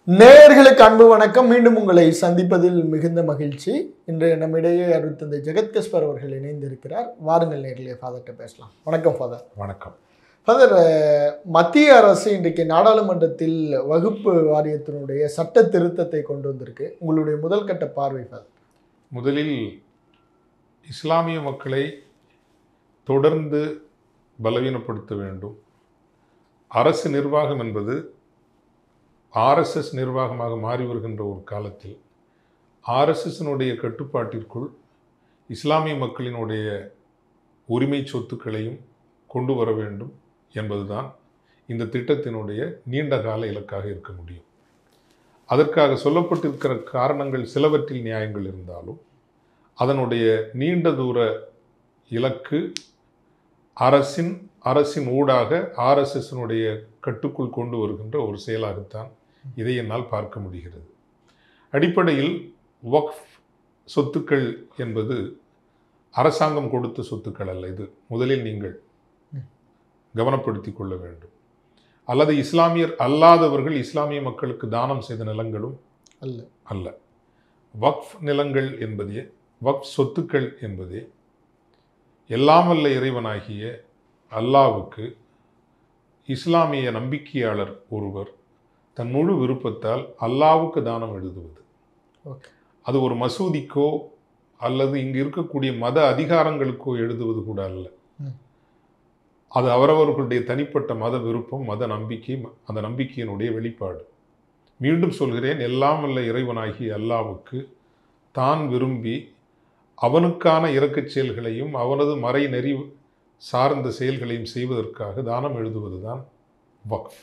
நேயர்களுக்கு அன்பு வணக்கம் மீண்டும் உங்களை சந்திப்பதில் மிகுந்த மகிழ்ச்சி இன்று நம்மிடையே அருத்தந்தை ஜெகத்கஸ்பர் அவர்கள் இணைந்திருக்கிறார் வாருங்கள் நேரிலே ஃபாதர்கிட்ட பேசலாம் வணக்கம் ஃபாதர் வணக்கம் ஃபாதர் அஹ், மத்திய அரசு இன்றைக்கு நாடாளுமன்றத்தில் வகுப்பு வாரியத்தினுடைய சட்ட திருத்தத்தை கொண்டு வந்திருக்கு உங்களுடைய முதல் கட்ட பார்வை ஃபாதர் முதலில் இஸ்லாமிய மக்களை தொடர்ந்து பலவீனப்படுத்த வேண்டும் அரசு நிர்வாகம் என்பது ஆர்எஸ்எஸ் நிர்வாகமாக மாறி வருகின்ற ஒரு காலத்தில் ஆர்எஸ்எஸ்னுடைய கட்டுப்பாட்டிற்குள் இஸ்லாமிய மக்களினுடைய உரிமை சொத்துக்களையும் கொண்டு வர வேண்டும் என்பதுதான் இந்த திட்டத்தினுடைய நீண்ட கால இலக்காக இருக்க முடியும் அதற்காக சொல்லப்பட்டிருக்கிற காரணங்கள் சிலவற்றில் நியாயங்கள் இருந்தாலும் அதனுடைய நீண்ட தூர இலக்கு அரசின் அரசின் ஊடாக ஆர்எஸ்எஸ்னுடைய கட்டுக்குள் கொண்டு வருகின்ற ஒரு செயலாகத்தான் இதை என்னால் பார்க்க முடிகிறது அடிப்படையில் வக்ஃப் சொத்துக்கள் என்பது அரசாங்கம் கொடுத்த சொத்துக்கள் அல்ல இது முதலில் நீங்கள் கவனப்படுத்திக் கொள்ள வேண்டும் அல்லது இஸ்லாமியர் அல்லாதவர்கள் இஸ்லாமிய மக்களுக்கு தானம் செய்த நிலங்களும் அல்ல அல்ல வக்ஃப் நிலங்கள் என்பதே வக்ஃப் சொத்துக்கள் என்பதே எல்லாம் வல்ல இறைவனாகிய அல்லாவுக்கு இஸ்லாமிய நம்பிக்கையாளர் ஒருவர் தன் முழு விருப்பத்தால் அல்லாவுக்கு தானம் எழுதுவது ஓகே அது ஒரு மசூதிக்கோ அல்லது இங்கு இருக்கக்கூடிய மத அதிகாரங்களுக்கோ எழுதுவது கூட அல்ல ம். அது அவரவர்களுடைய தனிப்பட்ட மத விருப்பம் மத நம்பிக்கை அந்த நம்பிக்கையினுடைய வெளிப்பாடு மீண்டும் சொல்கிறேன் எல்லாம் வல்ல இறைவனாகிய அல்லாவுக்கு தான் விரும்பி அவனுக்கான இரக்கச் செயல்களையும் அவனது மறை நெறி சார்ந்த செயல்களையும் செய்வதற்காக தானம் எழுதுவதுதான் வக்ஃப்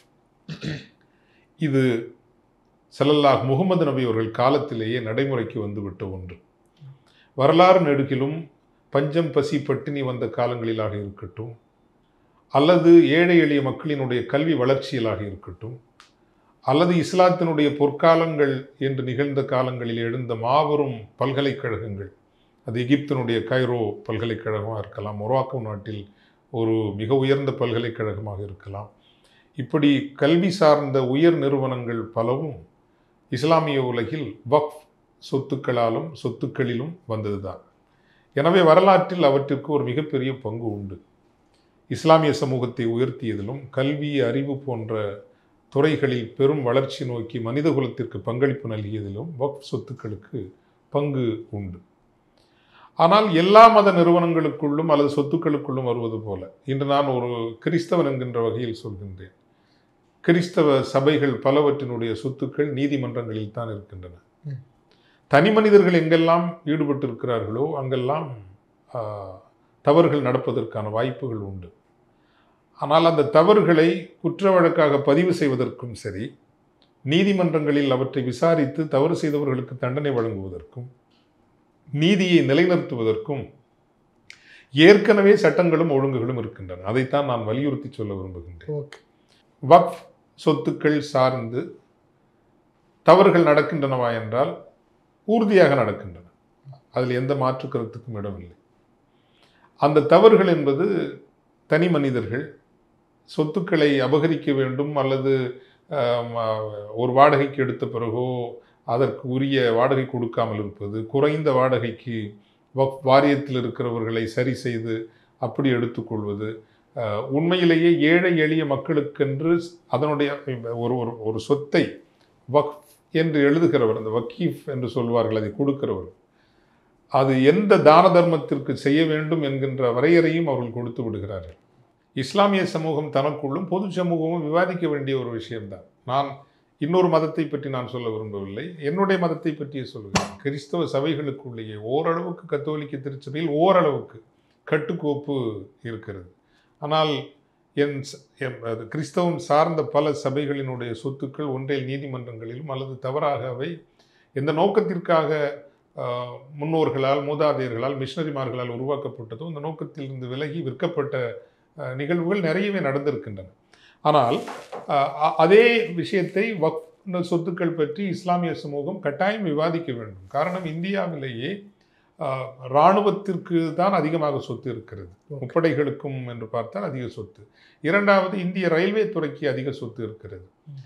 இது ஸல்லல்லாஹு முகமது நபி அவர்கள் காலத்திலேயே நடைமுறைக்கு வந்துவிட்ட ஒன்று வரலாறு நெடுகிலும் பஞ்சம் பசி பட்டினி வந்த காலங்களிலாக இருக்கட்டும் அல்லது ஏழை எளிய மக்களினுடைய கல்வி வளர்ச்சியிலாக இருக்கட்டும் அல்லது இஸ்லாத்தினுடைய பொற்காலங்கள் என்று நிகழ்ந்த காலங்களில் எழுந்த மாபெரும் பல்கலைக்கழகங்கள் அது எகிப்தினுடைய கைரோ பல்கலைக்கழகமாக இருக்கலாம் மொராக்கோ நாட்டில் ஒரு மிக உயர்ந்த பல்கலைக்கழகமாக இருக்கலாம் இப்படி கல்வி சார்ந்த உயர் நிறுவனங்கள் பலவும் இஸ்லாமிய உலகில் வக்ஃப் சொத்துக்களாலும் சொத்துக்களிலும் வந்ததுதான் எனவே வரலாற்றில் அவற்றிற்கு ஒரு மிகப்பெரிய பங்கு உண்டு இஸ்லாமிய சமூகத்தை உயர்த்தியதிலும் கல்வி அறிவு போன்ற துறைகளில் பெரும் வளர்ச்சி நோக்கி மனித குலத்திற்கு பங்களிப்பு நல்கியதிலும் வக்ஃப் சொத்துக்களுக்கு பங்கு உண்டு ஆனால் எல்லா மத நிறுவனங்களுக்குள்ளும் அல்லது சொத்துக்களுக்குள்ளும் வருவது போல இன்று நான் ஒரு கிறிஸ்தவன் என்கின்ற வகையில் சொல்கின்றேன் கிறிஸ்தவ சபைகள் பலவற்றினுடைய சொத்துக்கள் நீதிமன்றங்களில் தான் இருக்கின்றன ம். தனி மனிதர்கள் எங்கெல்லாம் ஈடுபட்டு இருக்கிறார்களோ அங்கெல்லாம் ஆ, தவறுகள் நடப்பதற்கான வாய்ப்புகள் உண்டு ஆனால் அந்த தவறுகளை குற்ற வழக்காக பதிவு செய்வதற்கும் சரி நீதிமன்றங்களில் அவற்றை விசாரித்து தவறு செய்தவர்களுக்கு தண்டனை வழங்குவதற்கும் நீதியை நிலைநிறுத்துவதற்கும் ஏற்கனவே சட்டங்களும் ஒழுங்குகளும் இருக்கின்றன அதைத்தான் நான் வலியுறுத்தி சொல்ல விரும்புகின்றேன் ஓகே வக்ஃப் சொத்துக்கள் சார்ந்து தவறுகள் நடக்கின்றனவா என்றால் உறுதியாக நடக்கின்றன அதில் எந்த மாற்று கருத்துக்கும் இடமில்லை அந்த தவறுகள் என்பது தனி மனிதர்கள் சொத்துக்களை அபகரிக்க வேண்டும் அல்லது ஆம், ஆ, ஒரு வாடகைக்கு எடுத்த பிறகோ அதற்கு உரிய வாடகை கொடுக்காமல் இருப்பது குறைந்த வாடகைக்கு வக்ஃப் வாரியத்தில் இருக்கிறவர்களை சரி செய்து அப்படி எடுத்துக்கொள்வது அஹ், உண்மையிலேயே ஏழை எளிய மக்களுக்கென்று அதனுடைய ஒரு ஒரு ஒரு சொத்தை வக்ஃப் என்று எழுதுகிறவர் அந்த வக்கீஃப் என்று சொல்வார்கள் அதை கொடுக்கிறவர் அது எந்த தான தர்மத்திற்கு செய்ய வேண்டும் என்கின்ற வரையறையும் அவர்கள் கொடுத்து விடுகிறார்கள் இஸ்லாமிய சமூகம் தனக்குள்ளும் பொது சமூகமும் விவாதிக்க வேண்டிய ஒரு விஷயம்தான் நான் இன்னொரு மதத்தை பற்றி நான் சொல்ல விரும்பவில்லை என்னுடைய மதத்தை பற்றியே சொல்கிறேன் கிறிஸ்தவ சபைகளுக்குள்ளேயே ஓரளவுக்கு கத்தோலிக்க திருச்சபையில் ஓரளவுக்கு கட்டுக்கோப்பு இருக்கிறது ஆனால் என் ச- எம் அது கிறிஸ்தவம் சார்ந்த பல சபைகளினுடைய சொத்துக்கள் ஒன்றில் நீதிமன்றங்களிலும் அல்லது தவறாக அவை எந்த நோக்கத்திற்காக ஆஹ், முன்னோர்களால் மூதாதையர்களால் மிஷனரிமார்களால் உருவாக்கப்பட்டதோ அந்த நோக்கத்திலிருந்து விலகி விற்கப்பட்ட ஆஹ், நிகழ்வுகள் நிறையவே நடந்திருக்கின்றன ஆனால் ஆஹ், அ- அதே விஷயத்தை வக் சொத்துக்கள் பற்றி இஸ்லாமிய சமூகம் கட்டாயம் விவாதிக்க வேண்டும் காரணம் இந்தியாவிலேயே ஆஹ், இராணுவத்திற்கு தான் அதிகமாக சொத்து இருக்கிறது முப்படைகளுக்கும் என்று பார்த்தால் அதிக சொத்து இரண்டாவது இந்திய ரயில்வே துறைக்கு அதிக சொத்து இருக்கிறது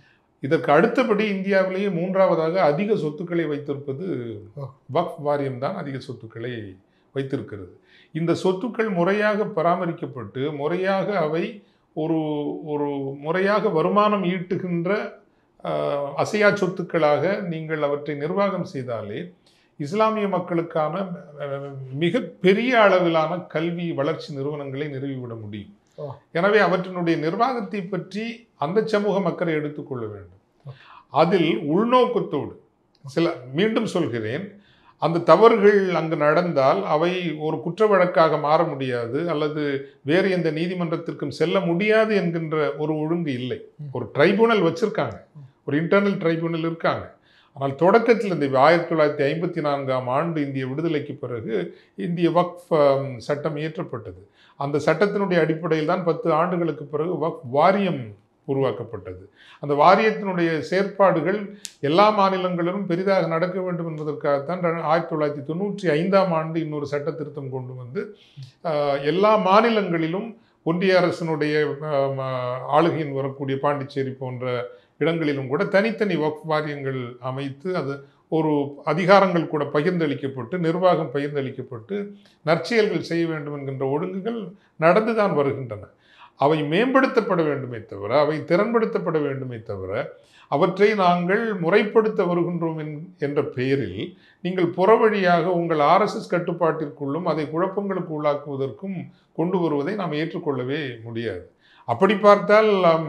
இதற்கு அடுத்தபடி இந்தியாவிலேயே மூன்றாவதாக அதிக சொத்துக்களை வைத்திருப்பது ஓ. வக்ஃப் வாரியம் தான் அதிக சொத்துக்களை வைத்திருக்கிறது இந்த சொத்துக்கள் முறையாக பராமரிக்கப்பட்டு முறையாக அவை ஒரு ஒரு முறையாக வருமானம் ஈட்டுகின்ற ஆஹ், அசையா சொத்துக்களாக நீங்கள் அவற்றை நிர்வாகம் செய்தாலே இஸ்லாமிய மக்களுக்கான அஹ், மிக பெரிய அளவிலான கல்வி வளர்ச்சி நிறுவனங்களை நிறுவிவிட முடியும் ஓ. எனவே அவற்றினுடைய நிர்வாகத்தை பற்றி அந்த சமூகம் அக்கறை எடுத்துக்கொள்ள வேண்டும் அதில் உள்நோக்கத்தோடு சில மீண்டும் சொல்கிறேன் அந்த தவறுகள் அங்கு நடந்தால் அவை ஒரு குற்ற வழக்காக மாற முடியாது அல்லது வேறு எந்த நீதிமன்றத்திற்கும் செல்ல முடியாது என்கின்ற ஒரு ஒழுங்கு இல்லை ஒரு ட்ரைபுனல் வச்சிருக்காங்க ஒரு இன்டர்னல் ட்ரைபுனல் இருக்காங்க ஆனால் தொடக்கத்தில் இந்த ஆயிரத்தி தொள்ளாயிரத்தி ஐம்பத்தி நான்காம் ஆண்டு இந்திய விடுதலைக்கு பிறகு இந்திய வக்ஃப் ஆம், சட்டம் இயற்றப்பட்டது அந்த சட்டத்தினுடைய அடிப்படையில் தான் பத்து ஆண்டுகளுக்கு பிறகு வக்ஃப் வாரியம் உருவாக்கப்பட்டது அந்த வாரியத்தினுடைய செயற்பாடுகள் எல்லா மாநிலங்களிலும் பெரிதாக நடக்க வேண்டும் என்பதற்காகத்தான் ர- ஆயிரத்தி தொள்ளாயிரத்தி தொண்ணூற்றி ஐந்தாம் ஆண்டு இன்னொரு சட்ட திருத்தம் கொண்டு வந்து ஆஹ், எல்லா மாநிலங்களிலும் ஒன்றிய அரசினுடைய ஆம், ஆஹ், ஆளுகையின் வரக்கூடிய பாண்டிச்சேரி போன்ற இடங்களிலும் கூட தனித்தனி வக்ஃப் வாரியங்கள் அமைத்து அது ஒரு அதிகாரங்கள் கூட பகிர்ந்தளிக்கப்பட்டு நிர்வாகம் பகிர்ந்தளிக்கப்பட்டு நற்செயல்கள் செய்ய வேண்டும் என்கின்ற ஒழுங்குகள் நடந்துதான் வருகின்றன அவை மேம்படுத்தப்பட வேண்டுமே தவிர அவை திறன்படுத்தப்பட வேண்டுமே தவிர அவற்றை நாங்கள் முறைப்படுத்த வருகின்றோம் என்- என்ற பெயரில் நீங்கள் புறவழியாக உங்கள் ஆர்எஸ்எஸ் கட்டுப்பாட்டிற்குள்ளும் அதை குழப்பங்களுக்கு உள்ளாக்குவதற்கும் கொண்டு வருவதை நாம் ஏற்றுக்கொள்ளவே முடியாது அப்படி பார்த்தால் ஆம்,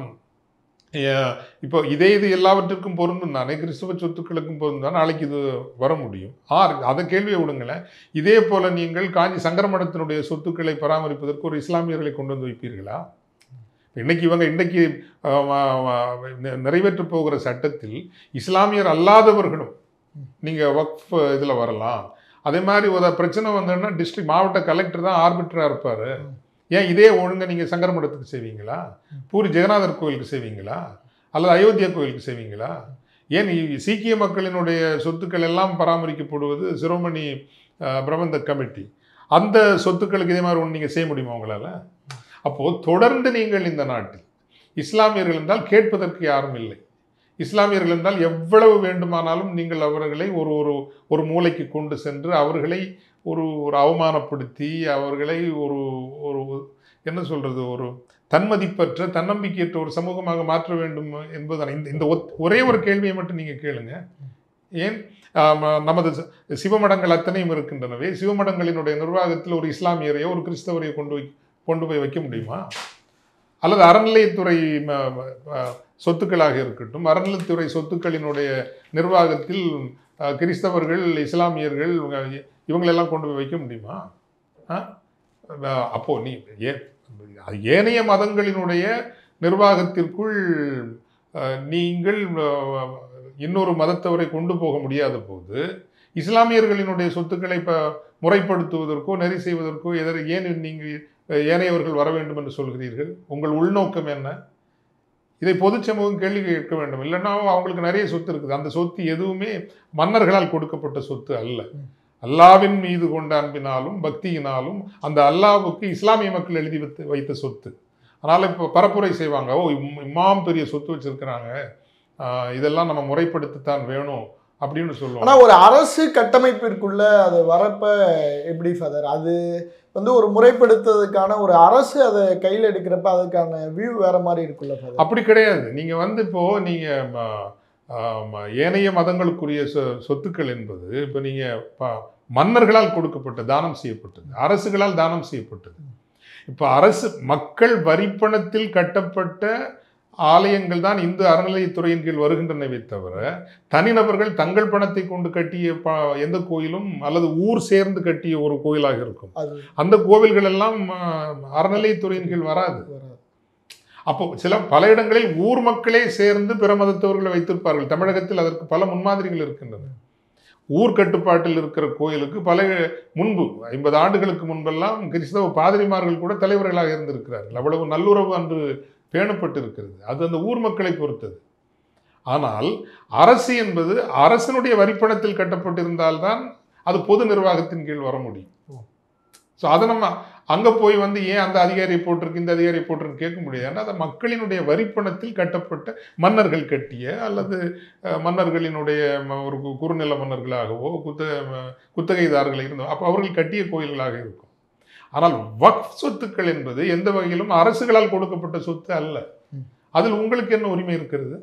ஏ- இப்போ இதே இது எல்லாவற்றுக்கும் பொருந்தும் தானே கிறிஸ்தவ சொத்துக்களுக்கும் பொருந்தும் தான் நாளைக்கு இது வர முடியும் ஆர் அதை கேள்வியை விடுங்களேன் இதே போல நீங்கள் காஞ்சி சங்கரமடத்தினுடைய சொத்துக்களை பராமரிப்பதற்கு ஒரு இஸ்லாமியர்களை கொண்டு வந்து வைப்பீர்களா இன்னைக்கு இவங்க இன்னைக்கு ஆஹ், ஆஹ், நி- நிறைவேற்றப் போகிற சட்டத்தில் இஸ்லாமியர் அல்லாதவர்களும் நீங்கள் வக்ஃப் இதில் வரலாம் அதே மாதிரி ஒரு பிரச்சனை வந்ததுன்னா டிஸ்ட்ரிக்ட் மாவட்ட கலெக்டர் தான் ஆர்பிட்டராக இருப்பார் ஏன் இதே ஒழுங்கை நீங்கள் சங்கரமடத்துக்கு செய்வீங்களா பூரி ஜெகநாதர் கோயிலுக்கு செய்வீங்களா அல்லது அயோத்தியா கோயிலுக்கு செய்வீங்களா ஏன் இ- சீக்கிய மக்களினுடைய சொத்துக்கள் எல்லாம் பராமரிக்கப்படுவது சிரோமணி அஹ், பிரபந்த கமிட்டி அந்த சொத்துக்களுக்கு இதே மாதிரி ஒன்று நீங்கள் செய்ய முடியுமா உங்களால் அப்போது தொடர்ந்து நீங்கள் இந்த நாட்டில் இஸ்லாமியர்கள் என்றால் கேட்பதற்கு யாரும் இல்லை இஸ்லாமியர்கள் என்றால் எவ்வளவு வேண்டுமானாலும் நீங்கள் அவர்களை ஒரு ஒரு ஒரு மூலைக்கு கொண்டு சென்று அவர்களை ஒரு ஒரு அவமானப்படுத்தி அவர்களை ஒரு ஒரு என்ன சொல்றது ஒரு தன்மதிப்பற்ற தன்னம்பிக்கையற்ற ஒரு சமூகமாக மாற்ற வேண்டும் என்பதுதான் இந்த இந்த ஒத்- ஒரே ஒரு கேள்வியை மட்டும் நீங்கள் கேளுங்க ஏன் ஆம், நமது சி- சிவமடங்கள் அத்தனையும் இருக்கின்றனவே சிவமடங்களினுடைய நிர்வாகத்தில் ஒரு இஸ்லாமியரையோ ஒரு கிறிஸ்தவரையோ கொண்டு வை கொண்டு போய் வைக்க முடியுமா அல்லது அறநிலையத்துறை ம- ம- அஹ், சொத்துக்களாக இருக்கட்டும் அறநிலையத்துறை சொத்துக்களினுடைய நிர்வாகத்தில் அஹ், கிறிஸ்தவர்கள் இஸ்லாமியர்கள் இவங்க இவங்களெல்லாம் கொண்டு போய் வைக்க முடியுமா ஆ? அஹ், அப்போ நீ ஏ அது ஏனைய மதங்களினுடைய நிர்வாகத்திற்குள் அஹ், நீங்கள் அஹ், இன்னொரு மதத்தவரை கொண்டு போக முடியாத போது இஸ்லாமியர்களினுடைய சொத்துக்களை இப்போ முறைப்படுத்துவதற்கோ நெறி செய்வதற்கோ எதர் ஏன் நீங்கள் ஏனையவர்கள் வர வேண்டும் என்று சொல்கிறீர்கள் உங்கள் உள்நோக்கம் என்ன இதை பொது சமூகம் கேள்வி கேட்க வேண்டும் இல்லைன்னா அவங்களுக்கு நிறைய சொத்து இருக்குது அந்த சொத்து எதுவுமே மன்னர்களால் கொடுக்கப்பட்ட சொத்து அல்ல அல்லாவின் மீது கொண்ட அன்பினாலும் பக்தியினாலும் அந்த அல்லாவுக்கு இஸ்லாமிய மக்கள் எழுதி வைத்து வைத்த சொத்து அதனால் இப்போ பரப்புரை செய்வாங்க ஓ இம்- இம்மாம் பெரிய சொத்து வச்சிருக்கிறாங்க ஆஹ் இதெல்லாம் நம்ம முறைப்படுத்தத்தான் வேணும் அப்படின்னு சொல்லுவாங்க ஆனா ஒரு அரசு கட்டமைப்பிற்குள்ள அது வரப்ப எப்படி ஃபாதர் அது வந்து ஒரு முறைப்படுத்துறதுக்கான ஒரு அரசு அதை கையில் எடுக்கிறப்ப அதுக்கான வியூ வேற மாதிரி இருக்குல்ல ஃபாதர் அப்படி கிடையாது நீங்க வந்து இப்போ நீங்க ம, ஆ, ம, ஏனைய மதங்களுக்குரிய சொ- சொத்துக்கள் என்பது இப்போ நீங்க ப- மன்னர்களால் கொடுக்கப்பட்ட தானம் செய்யப்பட்டது அரசுகளால் தானம் செய்யப்பட்டது இப்போ அரசு மக்கள் வரிப்பணத்தில் கட்டப்பட்ட ஆலயங்கள் தான் இந்து அறநிலையத்துறையின் கீழ் வருகின்றனவே தவிர தனிநபர்கள் தங்கள் பணத்தை கொண்டு கட்டிய ப எந்த கோயிலும் அல்லது ஊர் சேர்ந்து கட்டிய ஒரு கோயிலாக இருக்கும் அது அந்த கோவில்கள் எல்லாம் ஆ, அறநிலையத்துறையின் கீழ் வராது வராது அப்போ சில பல இடங்களில் ஊர் மக்களே சேர்ந்து பிற மதத்தவர்களை வைத்திருப்பார்கள் தமிழகத்தில் அதற்கு பல முன்மாதிரிகள் இருக்கின்றன ஊர் கட்டுப்பாட்டில் இருக்கிற கோயிலுக்கு பல முன்பு ஐம்பது ஆண்டுகளுக்கு முன்பெல்லாம் கிறிஸ்தவ பாதிரிமார்கள் கூட தலைவர்களாக இருந்திருக்கிறார்கள் அவ்வளவு நல்லுறவு அன்று பேணப்பட்டு இருக்கிறது அது அந்த ஊர் மக்களை பொறுத்தது ஆனால் அரசு என்பது அரசனுடைய வரிப்பணத்தில் கட்டப்பட்டிருந்தால்தான் அது பொது நிர்வாகத்தின் கீழ் வர முடியும் ஸோ அதை நம்ம அங்கே போய் வந்து ஏன் அந்த அதிகாரியை போட்டிருக்கு இந்த அதிகாரியை போட்டிருக்கு கேட்க முடியாது ஏன்னா அது மக்களினுடைய வரிப்பணத்தில் கட்டப்பட்ட மன்னர்கள் கட்டிய அல்லது அஹ், மன்னர்களினுடைய ம- ஒரு கு- குறுநில மன்னர்களாகவோ குத்த ம- குத்தகைதாரர்கள் இருந்தோ அப்போ அவர்கள் கட்டிய கோயில்களாக இருக்கும் ஆனால் வக்ஃப் சொத்துக்கள் என்பது எந்த வகையிலும் அரசுகளால் கொடுக்கப்பட்ட சொத்து அல்ல ம். அதில் உங்களுக்கு என்ன உரிமை இருக்கிறது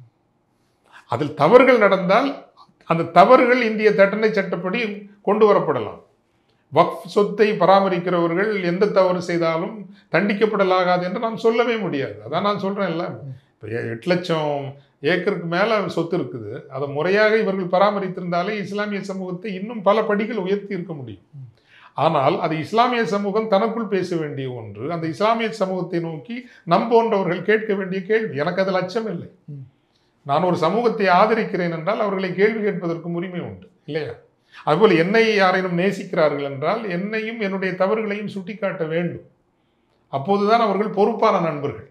அதில் தவறுகள் நடந்தால் அந்த தவறுகள் இந்திய தண்டனை சட்டப்படி கொண்டு வரப்படலாம் வக்ஃப் சொத்தை பராமரிக்கிறவர்கள் எந்த தவறு செய்தாலும் தண்டிக்கப்படலாகாது என்று நாம் சொல்லவே முடியாது அதான் நான் சொல்றேன்ல இப்போ எட்டு லட்சம் ஏக்கருக்கு மேல சொத்து இருக்குது அதை முறையாக இவர்கள் பராமரித்திருந்தாலே இஸ்லாமிய சமூகத்தை இன்னும் பல படிகள் உயர்த்தி இருக்க முடியும் ஆனால் அது இஸ்லாமிய சமூகம் தனக்குள் பேச வேண்டிய ஒன்று அந்த இஸ்லாமிய சமூகத்தை நோக்கி நம் போன்றவர்கள் கேட்க வேண்டிய கேள்வி எனக்கு அதில் அச்சம் இல்லை ம். நான் ஒரு சமூகத்தை ஆதரிக்கிறேன் என்றால் அவர்களை கேள்வி கேட்பதற்கும் உரிமை உண்டு இல்லையா அதுபோல் என்னை யாரேனும் நேசிக்கிறார்கள் என்றால் என்னையும் என்னுடைய தவறுகளையும் சுட்டிக்காட்ட வேண்டும் அப்போதுதான் அவர்கள் பொறுப்பான நண்பர்கள்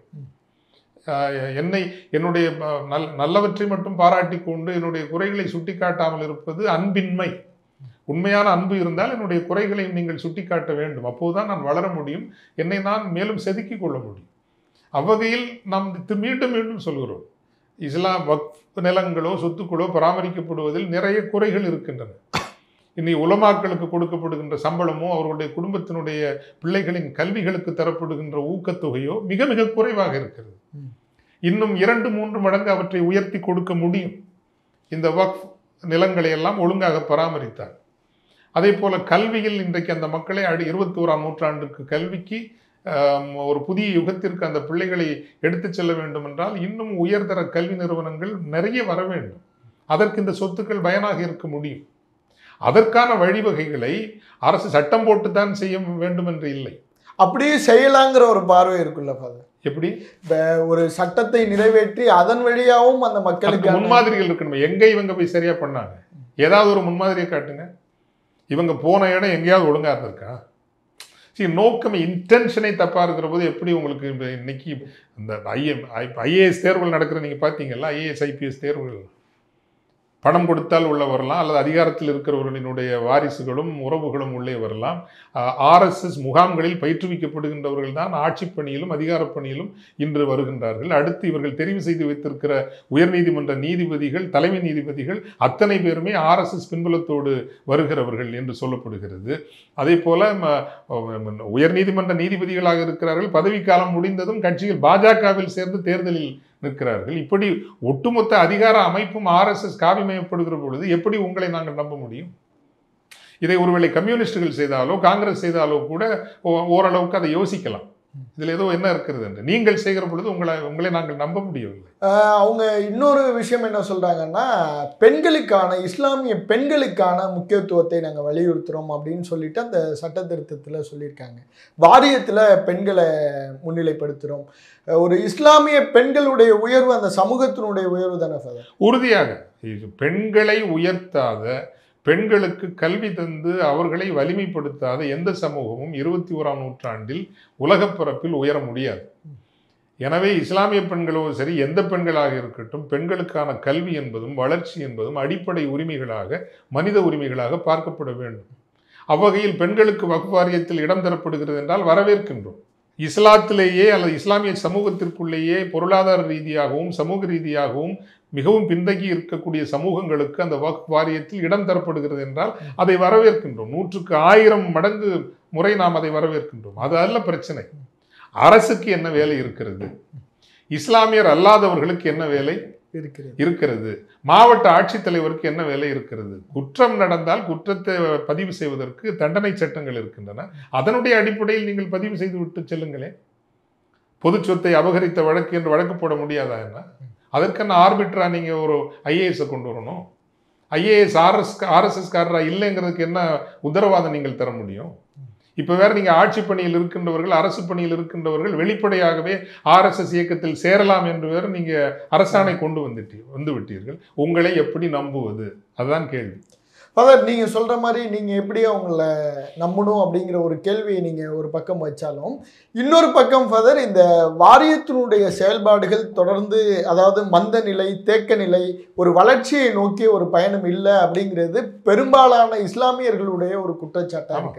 ஆஹ் என்னை என்னுடைய அஹ், நல் நல்லவற்றை மட்டும் பாராட்டி கொண்டு என்னுடைய குறைகளை சுட்டிக்காட்டாமல் இருப்பது அன்பின்மை உண்மையான அன்பு இருந்தால் என்னுடைய குறைகளை நீங்கள் சுட்டிக்காட்ட வேண்டும் அப்போதுதான் நான் வளர முடியும் என்னை நான் மேலும் செதுக்கிக் கொள்ள முடியும் அவ்வகையில் நாம் தி- மீண்டும் மீண்டும் சொல்கிறோம் இஸ்லாம் வக்ஃப் நிலங்களோ சொத்துக்களோ பராமரிக்கப்படுவதில் நிறைய குறைகள் இருக்கின்றன இனி உலமாக்களுக்கு கொடுக்கப்படுகின்ற சம்பளமோ அவர்களுடைய குடும்பத்தினுடைய பிள்ளைகளின் கல்விகளுக்கு தரப்படுகின்ற ஊக்கத்தொகையோ மிக மிக குறைவாக இருக்கிறது ம். இன்னும் இரண்டு மூன்று மடங்கு அவற்றை உயர்த்தி கொடுக்க முடியும் இந்த வக்ஃப் நிலங்களை எல்லாம் ஒழுங்காக பராமரித்தார் அதே போல கல்வியில் இன்றைக்கு அந்த மக்களை அடி இருபத்தி ஓராம் நூற்றாண்டுக்கு கல்விக்கு ஆம், ஒரு புதிய யுகத்திற்கு அந்த பிள்ளைகளை எடுத்துச் செல்ல வேண்டும் என்றால் இன்னும் உயர்தர கல்வி நிறுவனங்கள் நிறைய வர வேண்டும் அதற்கு இந்த சொத்துக்கள் பயனாக இருக்க முடியும் அதற்கான வழிவகைகளை அரசு சட்டம் போட்டுத்தான் செய்ய வேண்டும் என்று இல்லை அப்படியே செய்யலாங்கிற ஒரு பார்வை இருக்குல்ல ஃபாதர் எப்படி இப்ப ஒரு சட்டத்தை நிறைவேற்றி அதன் வழியாகவும் அந்த அதுக்கு மக்களுக்கு முன்மாதிரிகள் இருக்கணும் எங்க இவங்க போய் சரியா பண்ணாங்க ஏதாவது ஒரு முன்மாதிரியை காட்டுங்க இவங்க போன இடம் எங்கேயாவது ஒழுங்கா இருந்திருக்கா சரி நோக்கம் இன்டென்ஷனே தப்பா இருக்கிற போது எப்படி உங்களுக்கு இப்ப இன்னைக்கு இந்த ஐஎம் ஐஏஎஸ் தேர்வுகள் நடக்கிற நீங்க பார்த்தீங்கல்ல ஐஏஎஸ் ஐபிஎஸ் தேர்வுகள் பணம் கொடுத்தால் உள்ள வரலாம் அல்லது அதிகாரத்தில் இருக்கிறவர்களினுடைய வாரிசுகளும் உறவுகளும் உள்ளே வரலாம் ஆர்எஸ்எஸ் முகாம்களில் பயிற்றுவிக்கப்படுகின்றவர்கள் தான் ஆட்சி பணியிலும் அதிகார பணியிலும் இன்று வருகின்றார்கள் அடுத்து இவர்கள் தெரிவு செய்து வைத்திருக்கிற உயர்நீதிமன்ற நீதிபதிகள் தலைமை நீதிபதிகள் அத்தனை பேருமே ஆர்எஸ்எஸ் பின்புலத்தோடு வருகிறவர்கள் என்று சொல்லப்படுகிறது அதே போல ம- ம- உயர்நீதிமன்ற நீதிபதிகளாக இருக்கிறார்கள் பதவிக்காலம் முடிந்ததும் கட்சியில் பாஜகவில் சேர்ந்து தேர்தலில் நிற்கிறார்கள் இப்படி ஒட்டுமொத்த அதிகார அமைப்பும் ஆர்எஸ்எஸ் காவிமயப்படுகிற பொழுது எப்படி உங்களை நாங்கள் நம்ப முடியும் இதை ஒருவேளை கம்யூனிஸ்டுகள் செய்தாலோ காங்கிரஸ் செய்தாலோ கூட ஓ- ஓரளவுக்கு அதை யோசிக்கலாம் இதில் ஏதோ என்ன இருக்கிறது என்று நீங்கள் செய்கிற பொழுது உங்களை உங்களை நாங்கள் நம்ப முடியவில்லை ஆஹ் அவங்க இன்னொரு விஷயம் என்ன சொல்றாங்கன்னா பெண்களுக்கான இஸ்லாமிய பெண்களுக்கான முக்கியத்துவத்தை நாங்கள் வலியுறுத்துறோம் அப்படின்னு சொல்லிட்டு அந்த சட்ட திருத்தத்தில் சொல்லியிருக்காங்க வாரியத்தில் பெண்களை முன்னிலைப்படுத்துகிறோம் ஒரு இஸ்லாமிய பெண்களுடைய உயர்வு அந்த சமூகத்தினுடைய உயர்வு தானே ஃபாதர் உறுதியாக இது பெண்களை உயர்த்தாத பெண்களுக்கு கல்வி தந்து அவர்களை வலிமைப்படுத்தாத எந்த சமூகமும் இருபத்தி ஓராம் நூற்றாண்டில் உலகப் பரப்பில் உயர முடியாது எனவே இஸ்லாமிய பெண்களோ சரி எந்த பெண்களாக இருக்கட்டும் பெண்களுக்கான கல்வி என்பதும் வளர்ச்சி என்பதும் அடிப்படை உரிமைகளாக மனித உரிமைகளாக பார்க்கப்பட வேண்டும் அவ்வகையில் பெண்களுக்கு வக்ஃப் வாரியத்தில் இடம் தரப்படுகிறது என்றால் வரவேற்கின்றோம் இஸ்லாத்திலேயே அல்லது இஸ்லாமிய சமூகத்திற்குள்ளேயே பொருளாதார ரீதியாகவும் சமூக ரீதியாகவும் மிகவும் பின்தங்கி இருக்கக்கூடிய சமூகங்களுக்கு அந்த வக்ஃப் வாரியத்தில் இடம் தரப்படுகிறது என்றால் அதை வரவேற்கின்றோம் நூற்றுக்கு ஆயிரம் மடங்கு முறை நாம் அதை வரவேற்கின்றோம் அது அல்ல பிரச்சனை அரசுக்கு என்ன வேலை இருக்கிறது இஸ்லாமியர் அல்லாதவர்களுக்கு என்ன வேலை இருக்கிறது இருக்கிறது மாவட்ட ஆட்சித்தலைவருக்கு என்ன வேலை இருக்கிறது குற்றம் நடந்தால் குற்றத்தை பதிவு செய்வதற்கு தண்டனை சட்டங்கள் இருக்கின்றன அதனுடைய அடிப்படையில் நீங்கள் பதிவு செய்து விட்டு செல்லுங்களேன் பொது சொத்தை அபகரித்த வழக்கு என்று வழக்கு போட முடியாதா என்ன அதற்கென்ன ஆர்பிட்ரா நீங்க ஒரு ஐஏஎஸ் கொண்டு வரணும் ஐஏஎஸ் ஆர்எஸ் ஆர்எஸ்எஸ்காரரா இல்லைங்கிறதுக்கு என்ன உத்தரவாதம் நீங்கள் தர முடியும் இப்போ வேற நீங்க ஆட்சி பணியில் இருக்கின்றவர்கள் அரசு பணியில் இருக்கின்றவர்கள் வெளிப்படையாகவே ஆர்எஸ்எஸ் இயக்கத்தில் சேரலாம் என்று வேற நீங்க அரசாணை கொண்டு வந்துட்டீ வந்து விட்டீர்கள் உங்களை எப்படி நம்புவது அதுதான் கேள்வி ஃபாதர் நீங்க சொல்ற மாதிரி நீங்க எப்படி அவங்கள நம்பணும் அப்படிங்கிற ஒரு கேள்வியை நீங்க ஒரு பக்கம் வச்சாலும் இன்னொரு பக்கம் ஃபாதர் இந்த வாரியத்தினுடைய செயல்பாடுகள் தொடர்ந்து அதாவது மந்த நிலை தேக்க நிலை ஒரு வளர்ச்சியை நோக்கிய ஒரு பயணம் இல்லை அப்படிங்கிறது பெரும்பாலான இஸ்லாமியர்களுடைய ஒரு குற்றச்சாட்டா ஆமா. இருக்கு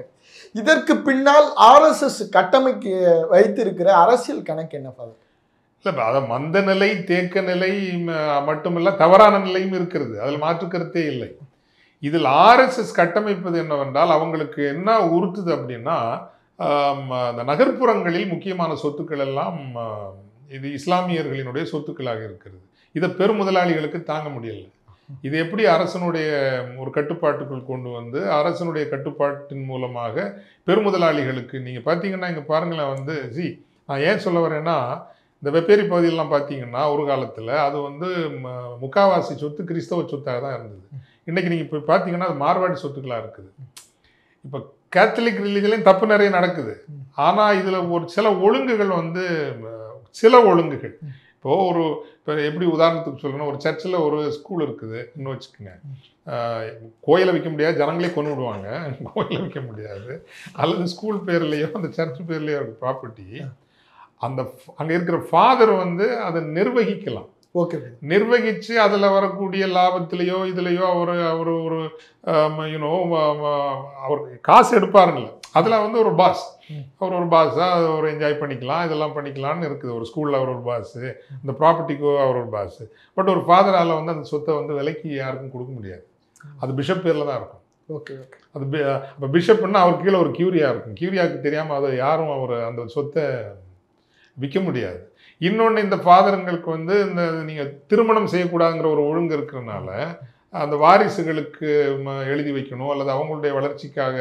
இதற்கு பின்னால் ஆர்எஸ்எஸ் கட்டமைக்க வைத்திருக்கிற அரசியல் கணக்கு என்ன ஃபாதர் இல்லை அதை மந்த நிலை தேக்க நிலை ம- மட்டுமல்ல தவறான நிலையும் இருக்கிறது அதில் மாற்று கருத்தே இல்லை இதில் ஆர்எஸ்எஸ் கட்டமைப்பது என்னவென்றால் அவங்களுக்கு என்ன உறுத்துது அப்படின்னா ஆம், அந்த நகர்ப்புறங்களில் முக்கியமான சொத்துக்கள் எல்லாம் ஆ, இது இஸ்லாமியர்களினுடைய சொத்துக்களாக இருக்கிறது இதை பெருமுதலாளிகளுக்கு தாங்க முடியல இது எப்படி அரசனுடைய ஒரு கட்டுப்பாட்டுக்குள் கொண்டு வந்து அரசனுடைய கட்டுப்பாட்டின் மூலமாக பெருமுதலாளிகளுக்கு நீங்கள் பார்த்தீங்கன்னா இங்கே பாருங்களேன் வந்து சி நான் ஏன் சொல்ல வரேன்னா இந்த வெப்பேரி பகுதியெல்லாம் பார்த்தீங்கன்னா ஒரு காலத்தில் அது வந்து ம- முக்காவாசி சொத்து கிறிஸ்தவ சொத்தாக தான் இருந்தது இன்னைக்கு நீங்கள் இப்போ பார்த்தீங்கன்னா அது மார்வாடி சொத்துக்களாக இருக்குது இப்போ கேத்தலிக் ரிலீஜன்லேயும் தப்பு நிறைய நடக்குது ஆனால் இதில் ஒரு சில ஒழுங்குகள் வந்து ம, சில ஒழுங்குகள் இப்போ ஒரு இப்போ எப்படி உதாரணத்துக்கு சொல்லணும் ஒரு சர்ச்சில் ஒரு ஸ்கூல் இருக்குது இன்னும் வச்சுக்கோங்க ஆஹ், கோயிலை வைக்க முடியாது ஜனங்களே கொண்டு விடுவாங்க கோயிலை வைக்க முடியாது அல்லது ஸ்கூல் பேர்லேயோ அந்த சர்ச் பேர்லேயோ இருக்கு ப்ராப்பர்ட்டி அந்த அங்கே இருக்கிற ஃபாதர் வந்து அதை நிர்வகிக்கலாம் ஓகே நிர்வகித்து அதில் வரக்கூடிய லாபத்திலேயோ இதுலேயோ அவர் அவர் ஒரு யூனோ அவர் காசு எடுப்பாருங்கள அதில் வந்து ஒரு பாஸ் ம். அவர் ஒரு பாஸாக அதை ஒரு என்ஜாய் பண்ணிக்கலாம் இதெல்லாம் பண்ணிக்கலாம்னு இருக்குது ஒரு ஸ்கூலில் அவர் ஒரு பாஸு இந்த ப்ராப்பர்ட்டிக்கோ அவர் ஒரு பாஸு பட் ஒரு ஃபாதரால் வந்து அந்த சொத்தை வந்து விலைக்கு யாருக்கும் கொடுக்க முடியாது அது பிஷப் பேரில் தான் இருக்கும் ஓகே ஓகே அது பி- அப்போ பிஷப்னா அவர் கீழே ஒரு கியூரியா இருக்கும் கியூரியாவுக்கு தெரியாமல் அதை யாரும் அவர் அந்த சொத்தை விற்க முடியாது இன்னொன்று இந்த ஃபாதருங்களுக்கு வந்து இந்த நீங்கள் திருமணம் செய்யக்கூடாதுங்கிற ஒரு ஒழுங்கு இருக்கிறனால அந்த வாரிசுகளுக்கு ம- எழுதி வைக்கணும் அல்லது அவங்களுடைய வளர்ச்சிக்காக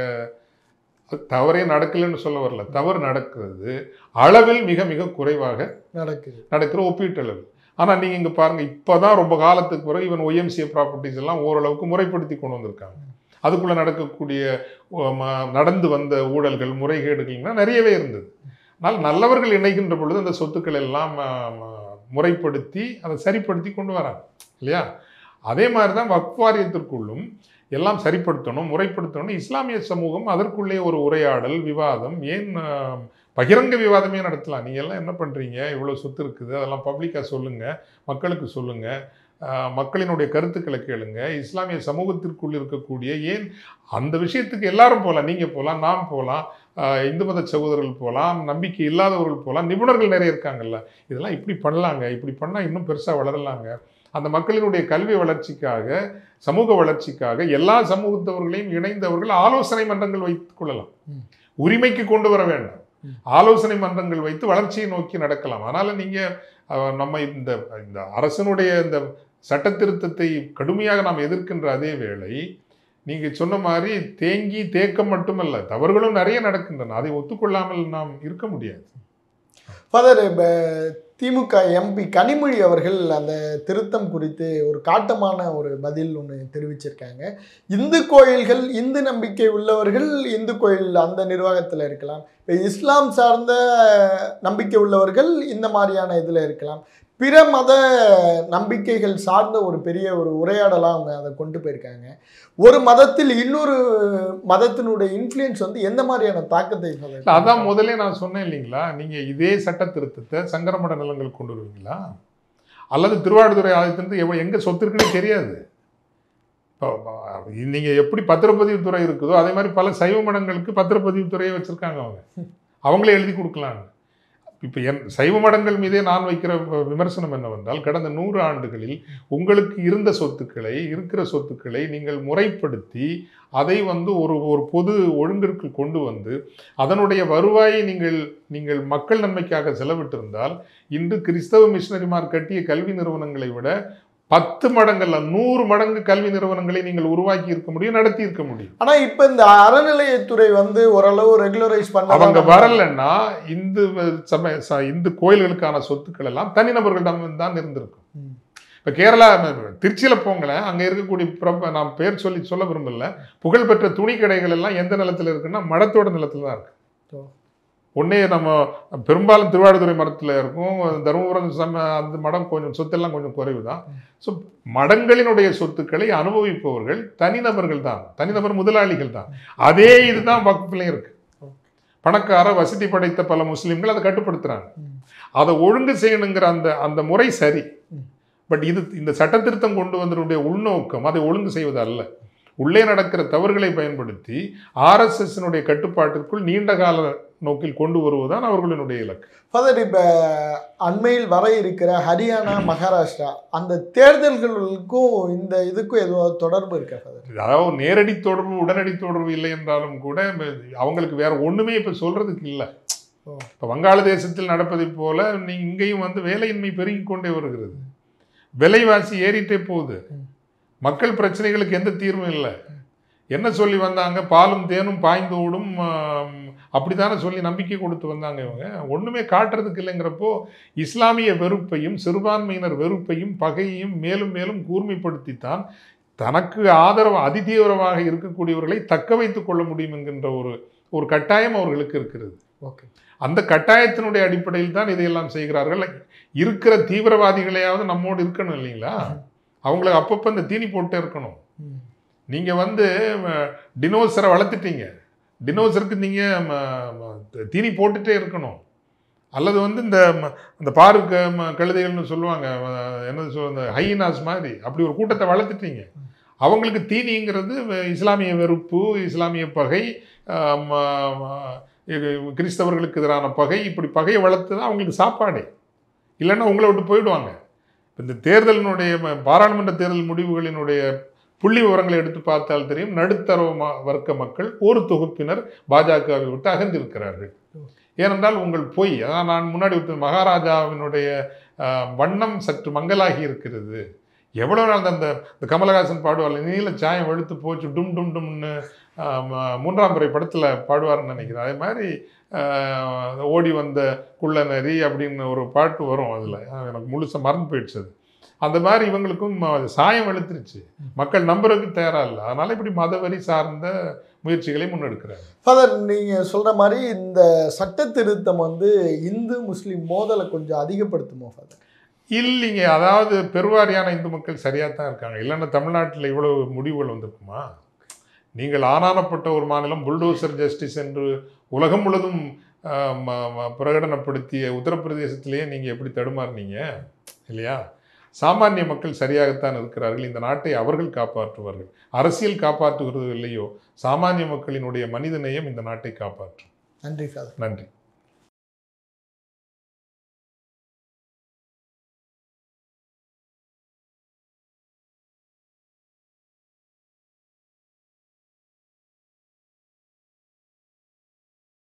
அது தவறே நடக்கலைன்னு சொல்ல வரல தவறு நடக்கிறது அளவில் மிக மிக குறைவாக நடக்குது நடக்கிற ஒப்பீட்டளவு ஆனால் நீங்கள் இங்கே பாருங்கள் இப்போ தான் ரொம்ப காலத்துக்கு பிறகு இவன் ஒய்எம்சிஏ ப்ராப்பர்ட்டிஸ் எல்லாம் ஓரளவுக்கு முறைப்படுத்தி கொண்டு வந்திருக்காங்க அதுக்குள்ளே நடக்கக்கூடிய ஓ, ம- நடந்து வந்த ஊழல்கள் முறைகேடுகள்லாம் நிறையவே இருந்தது ஆனால் நல்லவர்கள் இணைகின்ற பொழுது அந்த சொத்துக்கள் எல்லாம் ம, ம, முறைப்படுத்தி அதை சரிப்படுத்தி கொண்டு வராங்க இல்லையா அதே மாதிரி தான் வக்ஃப் வாரியத்திற்குள்ளும் எல்லாம் சரிப்படுத்தணும் முறைப்படுத்தணும் இஸ்லாமிய சமூகம் அதற்குள்ளே ஒரு உரையாடல் விவாதம் ஏன் ஆஹ், பகிரங்க விவாதமே நடத்தலாம் நீங்கள் எல்லாம் என்ன பண்ணுறீங்க இவ்வளோ சொத்து இருக்குது அதெல்லாம் பப்ளிக்காக சொல்லுங்கள் மக்களுக்கு சொல்லுங்கள் மக்களினுடைய கருத்துக்களை கேளுங்க இஸ்லாமிய சமூகத்திற்குள் இருக்கக்கூடிய ஏன் அந்த விஷயத்துக்கு எல்லாரும் போகலாம் நீங்கள் போகலாம் நாம் போகலாம் ஆஹ், இந்து மத சகோதரர்கள் போகலாம் நம்பிக்கை இல்லாதவர்கள் போகலாம் நிபுணர்கள் நிறைய இருக்காங்கல்ல இதெல்லாம் இப்படி பண்ணலாங்க இப்படி பண்ணால் இன்னும் பெருசாக வளரலாங்க அந்த மக்களினுடைய கல்வி வளர்ச்சிக்காக சமூக வளர்ச்சிக்காக எல்லா சமூகத்தவர்களையும் இணைந்தவர்கள் ஆலோசனை மன்றங்கள் வைத்துக் கொள்ளலாம் ம். உரிமைக்கு கொண்டு வர வேண்டாம் ம். ஆலோசனை மன்றங்கள் வைத்து வளர்ச்சியை நோக்கி நடக்கலாம் அதனால நீங்க அஹ், நம்ம இந்த இந்த அரசனுடைய இந்த சட்ட திருத்தத்தை கடுமையாக நாம் எதிர்க்கின்ற அதே வேளை நீங்க சொன்ன மாதிரி தேங்கி தேக்கம் மட்டுமல்ல தவறுகளும் நிறைய நடக்கின்றன அதை ஒத்துக்கொள்ளாமல் நாம் இருக்க முடியாது ஃபாதர் இப்போ திமுக எம்பி கனிமொழி அவர்கள் அந்த திருத்தம் குறித்து ஒரு காட்டமான ஒரு பதில் ஒன்று தெரிவிச்சிருக்காங்க இந்து கோயில்கள் இந்து நம்பிக்கை உள்ளவர்கள் இந்து கோயில் அந்த நிர்வாகத்தில் இருக்கலாம் இப்போ இஸ்லாம் சார்ந்த நம்பிக்கை உள்ளவர்கள் இந்த மாதிரியான இதில் இருக்கலாம் பிற மத நம்பிக்கைகள் சார்ந்த ஒரு பெரிய ஒரு உரையாடலாக அவங்க அதை கொண்டு போயிருக்காங்க ஒரு மதத்தில் இன்னொரு மதத்தினுடைய இன்ஃப்ளூயன்ஸ் வந்து எந்த மாதிரியான தாக்கத்தை இல்ல, father? அதான் முதல்ல நான் சொன்னேன் இல்லைங்களா நீங்க இதே சட்ட திருத்தத்தை சங்கரமட நிலங்களுக்கு கொண்டு வருவீங்களா அல்லது திருவாடுதுறை ஆலயத்திலிருந்து எவ்வளோ எங்க சொத்து இருக்குன்னு தெரியாது இப்போ நீங்க எப்படி பத்திரப்பதிவு துறை இருக்குதோ அதே மாதிரி பல சைவ மடங்களுக்கு பத்திரப்பதிவு துறையை வச்சிருக்காங்க அவங்க அவங்களே எழுதி கொடுக்கலான்னு இப்போ என் சைவ மடங்கள் மீதே நான் வைக்கிற வ- விமர்சனம் என்னவென்றால் கடந்த நூறு ஆண்டுகளில் உங்களுக்கு இருந்த சொத்துக்களை இருக்கிற சொத்துக்களை நீங்கள் முறைப்படுத்தி அதை வந்து ஒரு ஒரு பொது ஒழுங்கிற்கு கொண்டு வந்து அதனுடைய வருவாயை நீங்கள் நீங்கள் மக்கள் நன்மைக்காக செலவிட்டிருந்தால் இன்று கிறிஸ்தவ மிஷினரிமார் கட்டிய கல்வி நிறுவனங்களை விட பத்து மடங்கள்ல நூறு மடங்கு கல்வி நிறுவனங்களை நீங்கள் உருவாக்கி இருக்க முடியும் நடத்தி இருக்க முடியும் ஆனா இப்ப இந்த அறநிலையத்துறை வந்து ஓரளவு ரெகுலரைஸ் பண்ண அவங்க வரலைன்னா இந்து சமய ச- இந்து கோயில்களுக்கான சொத்துக்கள் எல்லாம் தனிநபர்களிடம் தான் இருந்திருக்கும் ம். இப்போ கேரளா திருச்சியில் போங்களேன் அங்கே இருக்கக்கூடிய பிரப நான் பேர் சொல்லி சொல்ல விரும்பல புகழ்பெற்ற துணி கடைகள் எல்லாம் எந்த நிலத்தில் இருக்குன்னா மடத்தோட நிலத்தில் தான் இருக்கு ஓ. ஒன்னே நம்ம பெரும்பாலும் திருவாடுதுறை மரத்தில் இருக்கும் தருமபுரம் சம அந்த மடம் கொஞ்சம் சொத்தெல்லாம் கொஞ்சம் குறைவு தான் ஸோ மடங்களினுடைய சொத்துக்களை அனுபவிப்பவர்கள் தனிநபர்கள் தான் தனிநபர் முதலாளிகள் தான் அதே இதுதான் வகுப்புலையும் இருக்கு பணக்கார வசதி படைத்த பல முஸ்லீம்கள் அதை கட்டுப்படுத்துறாங்க ம். அதை ஒழுங்கு செய்யணுங்கிற அந்த அந்த முறை சரி ம். பட் இது இந்த சட்ட திருத்தம் கொண்டு வந்ததுடைய உள்நோக்கம் அதை ஒழுங்கு செய்வது அல்ல உள்ளே நடக்கிற தவறுகளை பயன்படுத்தி ஆர்எஸ்எஸ்னுடைய கட்டுப்பாட்டிற்குள் நீண்ட கால நோக்கில் கொண்டு வருவதுதான் அவர்களுடைய இலக்கு ஃபாதர் இப்போ அண்மையில் வர இருக்கிற ஹரியானா மகாராஷ்டிரா அந்த தேர்தல்களுக்கும் இந்த இதுக்கும் எதுவும் தொடர்பு இருக்கா ஃபாதர் அதாவது நேரடி தொடர்பு உடனடி தொடர்பு இல்லை என்றாலும் கூட அவங்களுக்கு வேற ஒண்ணுமே இப்ப சொல்றதுக்கு இல்லை ஓ. இப்போ வங்காளதேசத்தில் நடப்பதைப் போல நீ இங்கேயும் வந்து வேலையின்மை பெருகி கொண்டே வருகிறது விலைவாசி ஏறிட்டே போகுது ம். மக்கள் பிரச்சனைகளுக்கு எந்த தீர்வும் இல்லை என்ன சொல்லி வந்தாங்க பாலும் தேனும் பாய்ந்து ஓடும் ஆம், அப்படித்தானே சொல்லி நம்பிக்கை கொடுத்து வந்தாங்க இவங்க ஒண்ணுமே காட்டுறதுக்கு இல்லைங்கிறப்போ இஸ்லாமிய வெறுப்பையும் சிறுபான்மையினர் வெறுப்பையும் பகையையும் மேலும் மேலும் கூர்மைப்படுத்தித்தான் தனக்கு ஆதரவு அதிதீவிரமாக இருக்கக்கூடியவர்களை தக்க வைத்துக் கொள்ள முடியும் என்கின்ற ஒரு ஒரு கட்டாயம் அவர்களுக்கு இருக்கிறது ஓகே அந்த கட்டாயத்தினுடைய அடிப்படையில் தான் இதையெல்லாம் செய்கிறார்கள் இருக்கிற தீவிரவாதிகளையாவது நம்மோடு இருக்கணும் இல்லைங்களா அவங்களுக்கு அப்பப்போ இந்த தீனி போட்டே இருக்கணும் ம். நீங்கள் வந்து டினோசரை வளர்த்துட்டீங்க டினோசருக்கு நீங்கள் தீனி போட்டுட்டே இருக்கணும் அல்லது வந்து இந்த ம- இந்த பாருக்கு ம- கழுதைகள்னு சொல்லுவாங்க அஹ், என்னது சொல் இந்த ஹைனாஸ் மாதிரி அப்படி ஒரு கூட்டத்தை வளர்த்துட்டீங்க அவங்களுக்கு தீனிங்கிறது வ- இஸ்லாமிய வெறுப்பு இஸ்லாமிய பகை ஆஹ், ம- ம- இது கிறிஸ்தவர்களுக்கு எதிரான பகை இப்படி பகையை வளர்த்து தான் அவங்களுக்கு சாப்பாடு இல்லைன்னா உங்களை விட்டு போயிடுவாங்க இப்ப இந்த தேர்தலினுடைய ம- பாராளுமன்ற தேர்தல் முடிவுகளினுடைய புள்ளி விவரங்களை எடுத்து பார்த்தால் தெரியும் நடுத்தர ம- வர்க்க மக்கள் ஒரு தொகுப்பினர் பாஜகவை விட்டு அகன்றிருக்கிறார்கள் ஏனென்றால் உங்கள் பொய் அதான் நான் முன்னாடி விட்ட மகாராஜாவினுடைய ஆஹ், வண்ணம் சற்று மங்கலாகி இருக்கிறது எவ்வளோ நாள் அந்த இந்த கமலஹாசன் பாடுவார் நீல சாயம் வெளுத்து போச்சு டும் டும் டும்னு ஆஹ், ம- மூன்றாம் பிறை படத்தில் பாடுவார்னு நினைக்கிறேன் அதே மாதிரி ஆஹ், ஓடி வந்த குள்ளநரி அப்படின்னு ஒரு பாட்டு வரும் அதில் எனக்கு முழுசாக மறந்து போயிடுச்சு அது அந்த மாதிரி இவங்களுக்கும் ம- சாயம் வெளுத்துருச்சு மக்கள் நம்புறதுக்கு தயாரா இல்லை அதனால இப்படி மதவெறி சார்ந்த முயற்சிகளை முன்னெடுக்கிறாங்க ஃபாதர் நீங்கள் சொல்கிற மாதிரி இந்த சட்ட திருத்தம் வந்து இந்து முஸ்லீம் மோதலை கொஞ்சம் அதிகப்படுத்துமோ ஃபாதர் இல்லைங்க அதாவது பெருவாரியான இந்து மக்கள் சரியாக தான் இருக்காங்க இல்லைன்னா தமிழ்நாட்டில் இவ்வளவு முடிவுகள் வந்திருக்குமா நீங்கள் ஆனானப்பட்ட ஒரு மாநிலம் புல்டோசர் ஜஸ்டிஸ் என்று உலகம் முழுவதும் ஆஹ், ம- ம- பிரகடனப்படுத்திய உத்தரப்பிரதேசத்திலேயே நீங்கள் எப்படி தடுமாறுனீங்க இல்லையா சாமானிய மக்கள் சரியாகத்தான் இருக்கிறார்கள் இந்த நாட்டை அவர்கள் காப்பாற்றுவார்கள் அரசியல் காப்பாற்றுகிறது இல்லையோ சாமானிய மக்களினுடைய மனித நேயம் இந்த நாட்டை காப்பாற்றும் நன்றி ஃபாதர் நன்றி